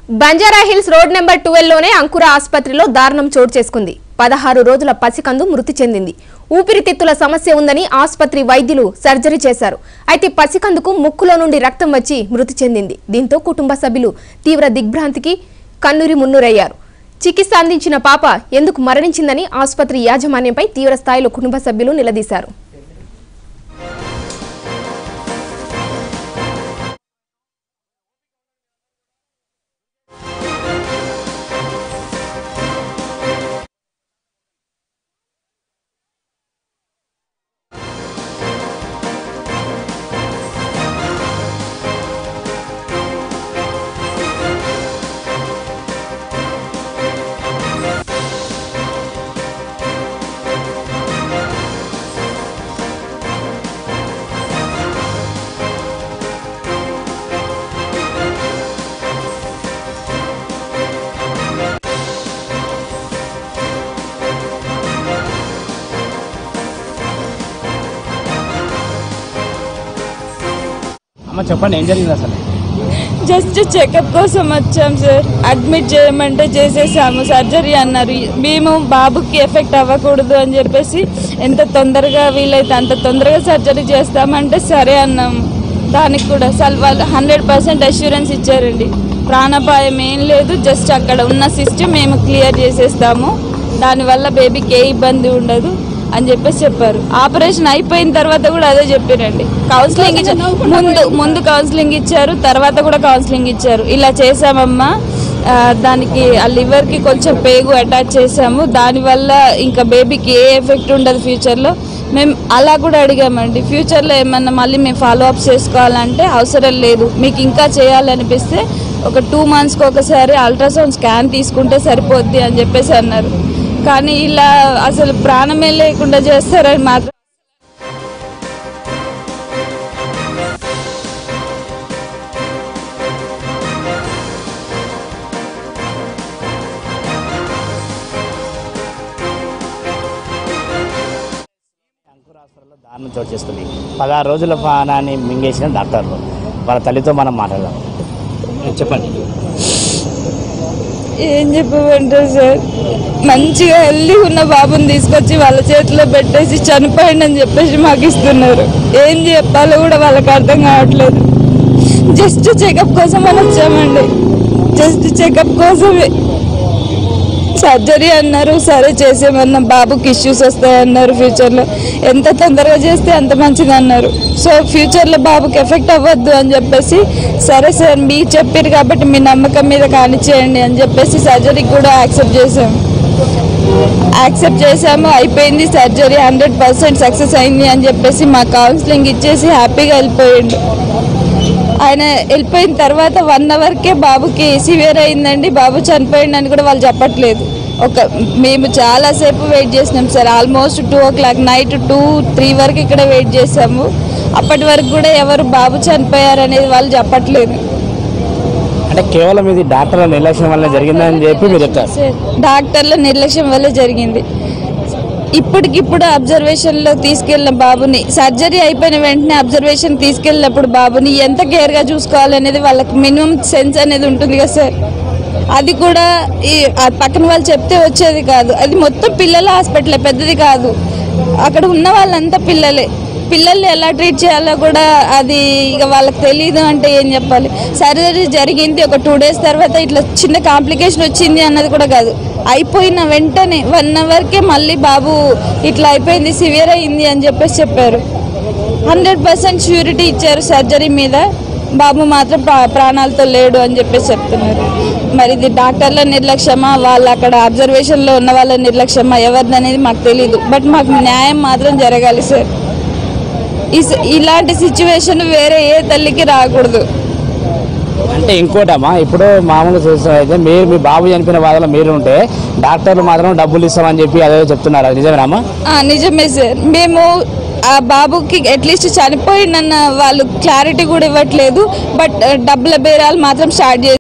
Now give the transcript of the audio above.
Banjara hills road number twelve లోనే అంకుర ఆసుపత్రిలో దారుణం చోటు చేసుకుంది పదహారు రోజుల పసికందు మృతి చెందింది ఊపిరితిత్తుల సమస్య ఉందని ఆసుపత్రి వైద్యులు సర్జరీ చేశారు అయితే పసికందుకు ముక్కులో నుండి రక్తం వచ్చి మృతి చెందింది దీంతో కుటుంబ సభ్యులు తీవ్ర దిగ్భ్రాంతికి కన్నూరి మున్నూరయ్యారు చికిత్స అందించిన పాప ఎందుకు మరణించిందని ఆసుపత్రి యాజమాన్యంపై తీవ్ర స్థాయిలో కుటుంబ సభ్యులు నిలదీశారు అమ్మ చెప్పండి ఏం జరిగింది అసలు జస్ట్ చెకప్ కోసం వచ్చాం సార్ అడ్మిట్ చేయమంటే చేసేసాము సర్జరీ అన్నారు మేము బాబుకి ఎఫెక్ట్ అవ్వకూడదు అని చెప్పేసి ఎంత తొందరగా వీలైతే అంత తొందరగా సర్జరీ చేస్తామంటే సరే అన్నాము దానికి కూడా అసలు వాళ్ళు హండ్రెడ్ పర్సెంట్ అష్యూరెన్స్ ఇచ్చారండి ప్రాణాపాయం ఏం లేదు జస్ట్ అక్కడ ఉన్న సిస్టమ్ మేము క్లియర్ చేసేస్తాము దానివల్ల బేబీకి ఏ ఇబ్బంది ఉండదు అని చెప్పేసి చెప్పారు ఆపరేషన్ అయిపోయిన తర్వాత కూడా అదే చెప్పారండి కౌన్సిలింగ్ ఇచ్చారు ముందు ముందు కౌన్సిలింగ్ ఇచ్చారు తర్వాత కూడా కౌన్సిలింగ్ ఇచ్చారు ఇలా చేసామమ్మా ఆ, దానికి ఆ లివర్కి కొంచెం పేగు అటాచ్ చేసాము దానివల్ల ఇంకా బేబీకి ఏ ఎఫెక్ట్ ఉండదు ఫ్యూచర్లో మేము అలా కూడా అడిగామండి ఫ్యూచర్లో ఏమన్నా మళ్ళీ మేము ఫాలో అప్ చేసుకోవాలంటే అవసరం లేదు మీకు ఇంకా చేయాలనిపిస్తే ఒక టూ మంత్స్కి ఒకసారి అల్ట్రాసౌండ్ స్కాన్ తీసుకుంటే సరిపోద్ది అని చెప్పేసి అన్నారు కానీ ఇలా అసలు ప్రాణమే లేకుండా చేస్తారని మాత్రం అంకుర హాస్పిటల్లో దారుణం చోటు చేసుకుంది పదహారు రోజుల పానాన్ని మింగేసిన డాక్టర్లు వాళ్ళ తల్లితో మనం మాట్లాడదాం చెప్పండి ఏం చెప్పమంటారు సార్ మంచిగా హెల్దీ ఉన్న బాబుని తీసుకొచ్చి వాళ్ళ చేతిలో పెట్టేసి చనిపోయింది అని చెప్పేసి మాకు ఇస్తున్నారు ఏం చెప్పాలో కూడా వాళ్ళకి అర్థం కావట్లేదు జస్ట్ చెకప్ కోసం అని వచ్చామండి జస్ట్ చెకప్ కోసమే సర్జరీ అన్నారు సరే చేసేమన్నా బాబుకి ఇష్యూస్ వస్తాయన్నారు ఫ్యూచర్లో ఎంత తొందరగా చేస్తే అంత మంచిది అన్నారు సో ఫ్యూచర్లో బాబుకి ఎఫెక్ట్ అవ్వద్దు అని చెప్పేసి సరే సార్ మీరు చెప్పారు కాబట్టి మీ నమ్మకం మీద కానిచ్చేయండి అని చెప్పేసి సర్జరీకి కూడా యాక్సెప్ట్ చేసాము యాక్సెప్ట్ చేసాము అయిపోయింది సర్జరీ హండ్రెడ్ పర్సెంట్ సక్సెస్ అయింది అని చెప్పేసి మా కౌన్సిలింగ్ ఇచ్చేసి హ్యాపీగా వెళ్ళిపోయిండు ఆయన వెళ్ళిపోయిన తర్వాత వన్ అవర్కే బాబుకి సివియర్ అయిందండి బాబు చనిపోయింది అని కూడా వాళ్ళు చెప్పట్లేదు ఒక మేము చాలాసేపు వెయిట్ చేసినాం sir almost two o'clock night two three వరకు ఇక్కడ వెయిట్ చేసాము అప్పటి వరకు కూడా ఎవరు బాబు చనిపోయారు అనేది వాళ్ళు చెప్పట్లేదు అంటే కేవలం ఇది డాక్టర్ల నిర్లక్ష్యం వల్ల జరిగిందని చెప్పి మీరు చెప్తారు సార్ డాక్టర్ల నిర్లక్ష్యం వల్ల జరిగింది ఇప్పటికిప్పుడు అబ్జర్వేషన్లో తీసుకెళ్ళిన బాబుని సర్జరీ అయిపోయిన వెంటనే అబ్జర్వేషన్ తీసుకెళ్ళినప్పుడు బాబుని ఎంత కేర్గా చూసుకోవాలనేది వాళ్ళకి మినిమం సెన్స్ అనేది ఉంటుంది కదా సార్ అది కూడా ఈ ఆ పక్కన వాళ్ళు చెప్తే వచ్చేది కాదు అది మొత్తం పిల్లల హాస్పిటలే పెద్దది కాదు అక్కడ ఉన్న వాళ్ళంతా పిల్లలే పిల్లల్ని ఎలా ట్రీట్ చేయాలో కూడా అది ఇక వాళ్ళకి తెలియదు అంటే ఏం చెప్పాలి సర్జరీ జరిగింది ఒక టూ డేస్ తర్వాత ఇట్లా చిన్న కాంప్లికేషన్ వచ్చింది అన్నది కూడా కాదు అయిపోయిన వెంటనే వన్ అవర్కే మళ్ళీ బాబు ఇట్లా అయిపోయింది సివియర్ అయింది అని చెప్పేసి చెప్పారు హండ్రెడ్ పర్సెంట్ ష్యూరిటీ ఇచ్చారు సర్జరీ మీద బాబు మాత్రం ప్రా- ప్రాణాలతో లేడు అని చెప్పేసి చెప్తున్నారు మరి ఇది డాక్టర్ల నిర్లక్ష్యమా వాళ్ళు అక్కడ అబ్జర్వేషన్లో ఉన్న వాళ్ళ నిర్లక్ష్యమా ఎవరిది అనేది మాకు తెలియదు బట్ మాకు న్యాయం మాత్రం జరగాలి సార్ ఈ స- ఇలాంటి సిచ్యువేషన్ వేరే ఏ తల్లికి రాకూడదు అంటే ఇంకోటమ్మా ఇప్పుడు మామూలు చూస్తే అయితే మీరు మీ బాబు చనిపోయిన బాధలో మీరు ఉంటే డాక్టర్లు మాత్రం డబ్బులు ఇస్తామని చెప్పి అదే చెప్తున్నారు అది నిజమేనమ్మా ఆ, నిజమే సార్ మేము ఆ బాబుకి అట్లీస్ట్ చనిపోయిందన్న వాళ్ళు క్లారిటీ కూడా ఇవ్వట్లేదు బట్ డబ్బుల బేరాలు మాత్రం స్టార్ట్ చేసి